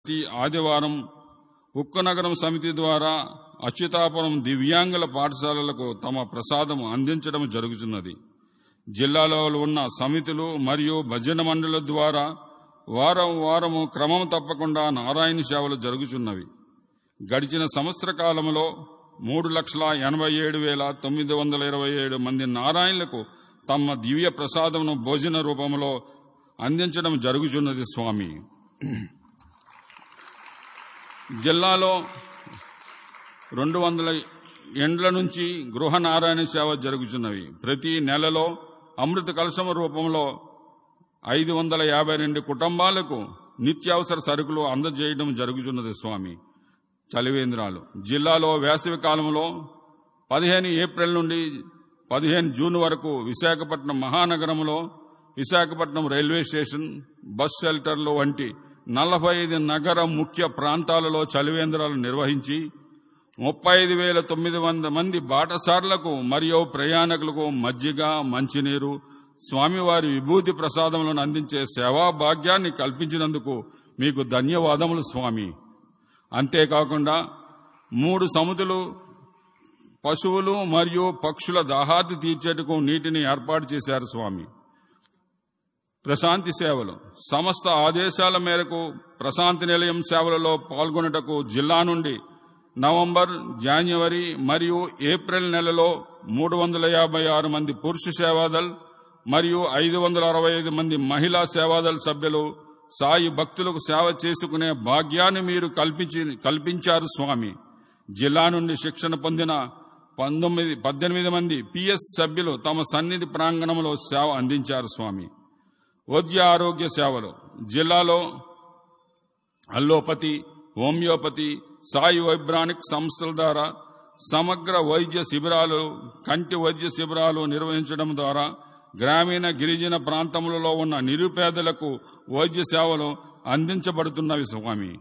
ప్రతి ఆదివారం ఉక్కునగరం సమితి ద్వారా అచ్యుతాపురం దివ్యాంగుల పాఠశాలలకు తమ ప్రసాదం అందించడం జరుగుతున్నది జిల్లాలో ఉన్న సమితులు మరియు భజన మండలి ద్వారా వారం వారము క్రమం తప్పకుండా నారాయణ సేవలు జరుగుతున్నవి గడిచిన సంవత్సర కాలంలో మూడు లక్షల ఎనభై ఏడు వేల తొమ్మిది వందల ఇరవై ఏడు మంది నారాయణులకు తమ దివ్య ప్రసాదమును భోజన రూపంలో అందించడం జరుగుతున్నది స్వామి జిల్లాలో రెండు వందల ఎండ్ల నుంచి గృహ నారాయణ సేవ జరుగుతున్నవి ప్రతి నెలలో అమృత కలశం రూపంలో ఐదు వందల యాభై రెండు కుటుంబాలకు నిత్యావసర సరుకులు అందజేయడం జరుగుతున్నది స్వామి చలివేంద్రాలు జిల్లాలో వేసవి కాలంలో పదిహేను ఏప్రిల్ నుండి పదిహేను జూన్ వరకు విశాఖపట్నం మహానగరంలో విశాఖపట్నం రైల్వే స్టేషన్ బస్ షెల్టర్లు వంటి నలభై ఐదు నగర ముఖ్య ప్రాంతాలలో చలివేంద్రాలు నిర్వహించి ముప్పై ఐదు వేల తొమ్మిది వంద మంది బాటసార్లకు మరియు ప్రయాణికులకు మజ్జిగ మంచినీరు స్వామివారి విభూతి ప్రసాదములను అందించే సేవా భాగ్యాన్ని కల్పించినందుకు మీకు ధన్యవాదములు స్వామి అంతేకాకుండా మూడు సముదులు పశువులు మరియు పక్షుల దాహార్తి తీర్చేటకు నీటిని ఏర్పాటు చేశారు స్వామి ప్రశాంతి సేవలు సమస్త ఆదేశాల మేరకు ప్రశాంతి నిలయం సేవలలో పాల్గొనుటకు జిల్లా నుండి నవంబర్ జాన్యువరి మరియు ఏప్రిల్ నెలలో మూడు వందల యాభై ఆరు మంది పురుష సేవాదల్ మరియు ఐదు వందల అరవై ఐదు మంది మహిళా సేవాదల్ సభ్యులు సాయి భక్తులకు సేవ చేసుకునే భాగ్యాన్ని మీరు కల్పించి కల్పించారు స్వామి జిల్లా నుండి శిక్షణ పొందిన పంతొమ్మిది పద్దెనిమిది మంది పిఎస్ సభ్యులు తమ సన్నిధి ప్రాంగణంలో సేవ అందించారు స్వామి వైద్య ఆరోగ్య సేవలు జిల్లాలో అల్లోపతి హోమియోపతి సాయి వైబ్రానిక్ సంస్థల ద్వారా సమగ్ర వైద్య శిబిరాలు కంటి వైద్య శిబిరాలు నిర్వహించడం ద్వారా గ్రామీణ గిరిజన ప్రాంతములలో ఉన్న నిరుపేదలకు వైద్య సేవలు అందించబడుతున్నవి స్వామి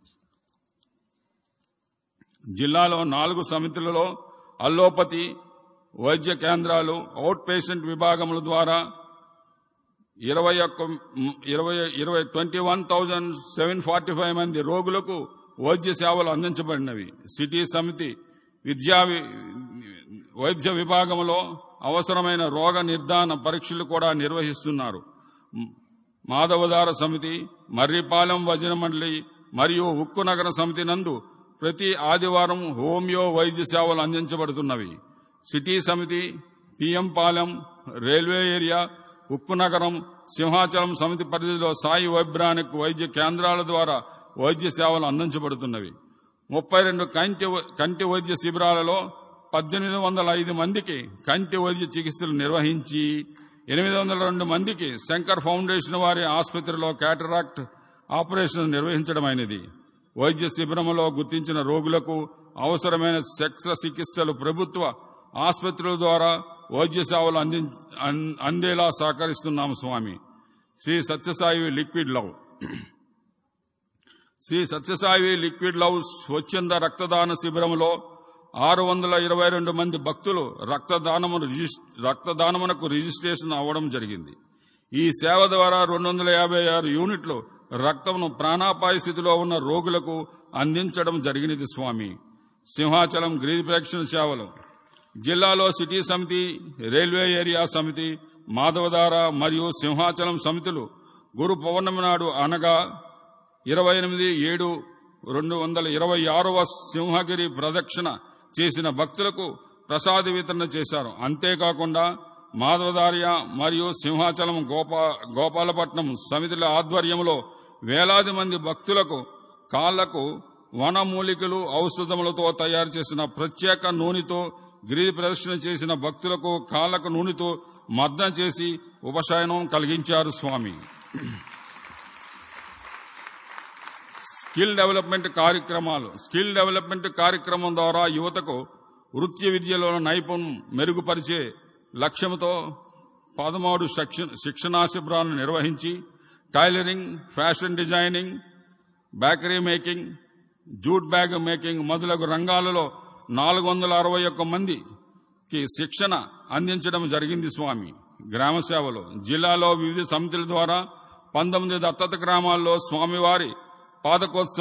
జిల్లాలో నాలుగు సమితులలో అల్లోపతి వైద్య కేంద్రాలు అవుట్ పేషెంట్ విభాగముల ద్వారా ఇరవై ఒక్క ఇరవై ఇరవై twenty one thousand seven forty five మంది రోగులకు వైద్య సేవలు అందించబడినవి సిటీ సమితి విద్యా వి- వైద్య విభాగంలో అవసరమైన రోగ నిర్ధారణ పరీక్షలు కూడా నిర్వహిస్తున్నారు మాధవదార సమితి మర్రిపాలెం వజన మండలి మరియు ఉక్కు నగర సమితి నందు ప్రతి ఆదివారం హోమియో వైద్య సేవలు అందించబడుతున్నవి సిటీ సమితి పిఎం పాలెం రైల్వే ఏరియా ఉక్కు నగరం సింహాచలం సమితి పరిధిలో సాయి వైబ్రానిక్ వైద్య కేంద్రాల ద్వారా వైద్య సేవలు అందించబడుతున్నవి ముప్పై రెండు కంటి కంటి వైద్య శిబిరాలలో పద్దెనిమిది వందల ఐదు మందికి కంటి వైద్య చికిత్సలు నిర్వహించి ఎనిమిది వందల రెండు మందికి శంకర్ ఫౌండేషన్ వారి ఆసుపత్రిలో క్యాటరాక్ట్ ఆపరేషన్ నిర్వహించడమైనది వైద్య శిబిరంలో గుర్తించిన రోగులకు అవసరమైన శస్త్ర చికిత్సలు ప్రభుత్వ ఆసుపత్రుల ద్వారా వైద్య సేవలు అంది అన్- అందేలా సహకరిస్తున్నాము Swami Shri Sathya Sai liquid love Shri Sathya Sai liquid love స్వచ్ఛంద రక్తదాన శిబిరంలో ఆరు వందల ఇరవై రెండు మంది భక్తులు రక్తదానము రిజిస్- రక్తదానమునకు రిజిస్ట్రేషన్ అవ్వడం జరిగింది ఈ సేవ ద్వారా రెండు వందల యాభై ఆరు యూనిట్లు రక్తమును ప్రాణాపాయ స్థితిలో ఉన్న రోగులకు అందించడం జరిగినది స్వామి సింహాచలం గిరిప్రేక్షణ సేవలు జిల్లాలో సిటీ సమితి రైల్వే ఏరియా సమితి మాధవధార మరియు సింహాచలం సమితులు గురు పౌర్ణమి నాడు అనగా ఇరవై ఎనిమిది ఏడు రెండు వందల ఇరవై ఆరవ సింహగిరి ప్రదక్షిణ చేసిన భక్తులకు ప్రసాద వితరణ చేశారు అంతేకాకుండా మాధవదార్య మరియు సింహాచలం గోపా గోపాలపట్నం సమితుల ఆధ్వర్యంలో వేలాది మంది భక్తులకు కాళ్లకు వనమూలికలు ఔషధములతో తయారు చేసిన ప్రత్యేక నూనెతో గిరి ప్రదర్శన చేసిన భక్తులకు కాళ్లకు నూనెతో మర్దన చేసి ఉపశయనం కలిగించారు స్వామి స్కిల్ డెవలప్మెంట్ కార్యక్రమాలు స్కిల్ డెవలప్మెంట్ కార్యక్రమం ద్వారా యువతకు వృత్తి విద్యలో నైపుణ్యం మెరుగుపరిచే లక్ష్యంతో పదమూడు శిక్ష- శిక్షణా శిబిరాలను నిర్వహించి tailoring fashion designing bakery making jute bag making మొదలగు రంగాలలో నాలుగు వందల అరవై ఒక్క మందికి శిక్షణ అందించడం జరిగింది స్వామి గ్రామ సేవలు జిల్లాలో వివిధ సమితుల ద్వారా పంతొమ్మిది దత్తత గ్రామాల్లో స్వామివారి పాదకోత్సవం